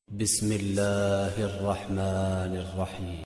بسم الله الرحمن الرحيم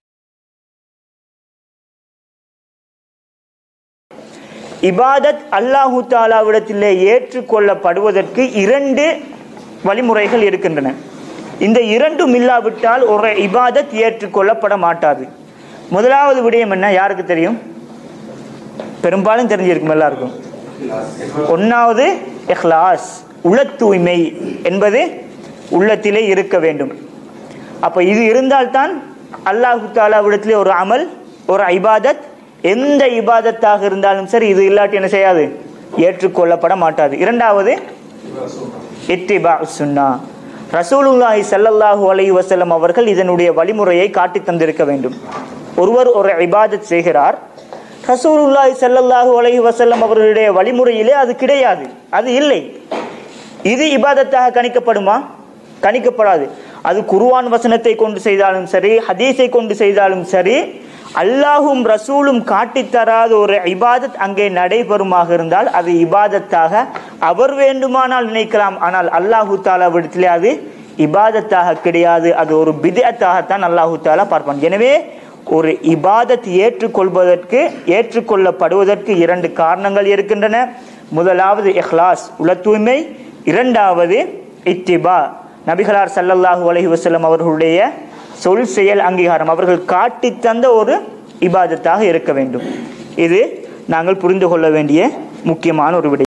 இபாதத் அல்லாஹு தாலாவிடத்திலே ஏற்றுக்கொள்ளப்படுவதற்கு இரண்டு வழிமுறைகள் இருக்கின்றன இந்த இரண்டும் இல்லாவிட்டால் ஒரு இபாதத் ஏற்றுக்கொள்ளப்பட மாட்டாது முதலாவது விடயம் என்ன யாருக்கு தெரியும் பெரும்பாலும் தெரிஞ்சிருக்கும் எல்லாருக்கும் ஒன்னாவது இஹ்லாஸ் உள தூய்மை என்பது உள்ளத்திலே இருக்க வேண்டும் அப்ப இது இருந்தால்தான் அல்லாஹு தாலாவிடத்திலே ஒரு அமல் ஒரு இபாதத் எந்த இபாதத்தாக இருந்தாலும் சரி இது இல்லாட்டி என்ன செய்யாது ஏற்றுக்கொள்ளப்பட மாட்டாது இரண்டாவது இத்திபா சுன்னா ரசூலுல்லாஹி ஸல்லல்லாஹு அலைஹி வஸல்லம் அவர்கள் இதனுடைய வழிமுறையை காட்டி தந்திருக்க வேண்டும் ஒருவர் ஒரு இபாதத் செய்கிறார் ரசூலுல்லாஹி ஸல்லல்லாஹு அலைஹி வஸல்லம் அவர்களுடைய வழிமுறையிலே அது கிடையாது அது இல்லை இது இபாதத்தாக கணிக்கப்படுமா கணிக்கப்படாது அது குருவான் வசனத்தை கொண்டு செய்தாலும் சரி ஹதீஸை கொண்டு செய்தாலும் சரி அல்லாஹும் ரசூலும் காட்டித்தராத ஒரு இபாதத் அங்கே நடைபெறுமாக இருந்தால் அது இபாதத்தாக அவர் வேண்டுமானால் நினைக்கலாம் ஆனால் அல்லாஹு தாலாவிடத்திலே அது இபாதத்தாக கிடையாது அது ஒரு பிதத்தாகத்தான் அல்லாஹு தாலா பார்ப்பான் எனவே ஒரு இபாதத் ஏற்றுக்கொள்வதற்கு ஏற்றுக்கொள்ளப்படுவதற்கு இரண்டு காரணங்கள் இருக்கின்றன முதலாவது இஹ்லாஸ் உல தூய்மை இரண்டாவது இத்திபா நபிகளார் சல்லல்லாஹு அலைஹி வஸல்லம் அவர்களுடைய சொல் செயல் அங்கீகாரம் அவர்கள் காட்டி தந்த ஒரு இபாதத்தாக இருக்க வேண்டும் இது நாங்கள் புரிந்து கொள்ள வேண்டிய முக்கியமான ஒரு விடயம்